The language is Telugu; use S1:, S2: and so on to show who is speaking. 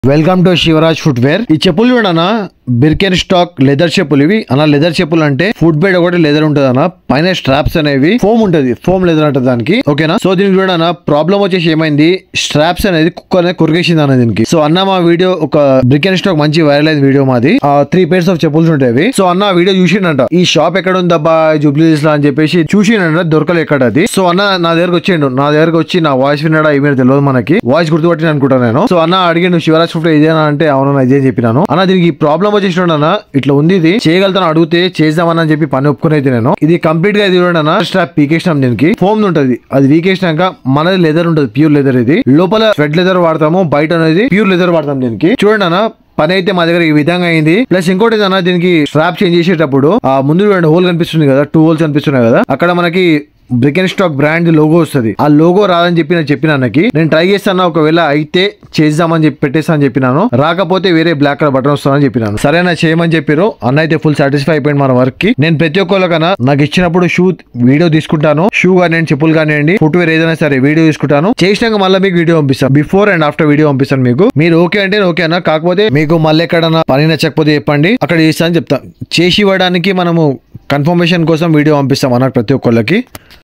S1: వెల్కమ్ టు శివరాజ్ ఫుట్వేర్ ఈ చెప్పులు చూడనా బిర్కెన్ స్టాక్ లెదర్ చెప్పులు ఇవి అన్న లెదర్ చెప్పులు అంటే ఫుట్ బెడ్ ఒకటి లెదర్ ఉంటుంది అన్న పైన స్ట్రాప్స్ అనేవి ఫోమ్ ఉంటది ఫోమ్ లెదర్ అంటది దానికి ఓకేనా సో దీనికి చూడనా ప్రాబ్లం వచ్చేసి ఏమైంది స్ట్రాప్స్ అనేది కుక్క అనేది కొరికేసింది అన్న దీనికి సో అన్న మా వీడియో ఒక బ్రికెన్ స్టాక్ మంచి వైరల్ అయింది వీడియో మాది ఆ త్రీ పేర్స్ ఆఫ్ చెప్పుల్స్ ఉంటాయి సో అన్న ఆ వీడియో చూసిండంట ఈ షాప్ ఎక్కడ ఉందబ్బా జూబ్లీస్ లా అని చెప్పేసి చూసిండంట దొరకలే ఎక్కడ అది సో అన్న నా దగ్గరకు వచ్చిండు నా దగ్గరకు వచ్చి నా వాయిస్ విన్నాడా ఏమైనా తెలియదు మనకి వాయిస్ గుర్తుపట్టి అనుకుంటాను నేను సో అన్న అడిగాను శివరాజ్ ఫుడ్ ఇదేనా అంటే అవును ఇదే అని చెప్పినాను అన్న దీనికి ప్రాబ్లం వచ్చేసి అన్న ఇట్లా ఉంది ఇది చేయగలుగుతాను అడిగితే చేద్దామని అని చెప్పి పని ఒప్పుకునేది నేను ఇది కంప్లీట్ గా ఇది చూడండి అన్న స్ట్రాప్ పీకేసినాం దీనికి ఫోమ్ ఉంటది అది వీకేసినాక మనది లెదర్ ఉంటది ప్యూర్ లెదర్ ఇది లోపల రెడ్ లెదర్ వాడతాము బయట అనేది ప్యూర్ లెదర్ వాడతాం దీనికి చూడండి అన్న పని అయితే మా దగ్గర ఈ విధంగా అయింది ప్లస్ ఇంకోటి ఏంటన్నా దీనికి స్ట్రాప్ చేంజ్ చేసేటప్పుడు ఆ ముందు చూడండి హోల్ కనిపిస్తుంది కదా టూ హోల్స్ కనిపిస్తున్నాయి కదా అక్కడ మనకి బ్రికెన్ స్టాక్ బ్రాండ్ లోగో వస్తుంది ఆ లోగో రాదని చెప్పి నేను చెప్పిన అన్నకి నేను ట్రై చేస్తాను ఒకవేళ అయితే చేద్దామని చెప్పి పెట్టేస్తా అని చెప్పినాను రాకపోతే వేరే బ్లాక్ కలర్ బటన్ వస్తుందని చెప్పినాను సరేనా చేయమని చెప్పారు అన్న అయితే ఫుల్ సాటిస్ఫై అయిపోయింది మన వర్క్ కి నేను ప్రతి ఒక్కరికన్నా నాకు ఇచ్చినప్పుడు షూ వీడియో తీసుకుంటాను షూ కానీ చెప్పులు కానివ్వండి ఫుట్వేర్ ఏదైనా సరే వీడియో తీసుకుంటాను చేసినాక మళ్ళీ మీకు వీడియో పంపిస్తాను బిఫోర్ అండ్ ఆఫ్టర్ వీడియో పంపిస్తాను మీకు మీరు ఓకే అంటే ఓకే అన్న కాకపోతే మీకు మళ్ళీ ఎక్కడన్నా పని నచ్చకపోతే చెప్పండి అక్కడ చేస్తా అని చెప్తా చేసి ఇవ్వడానికి మనము కన్ఫర్మేషన్ కోసం వీడియో పంపిస్తాం అన్న ప్రతి ఒక్కళ్ళకి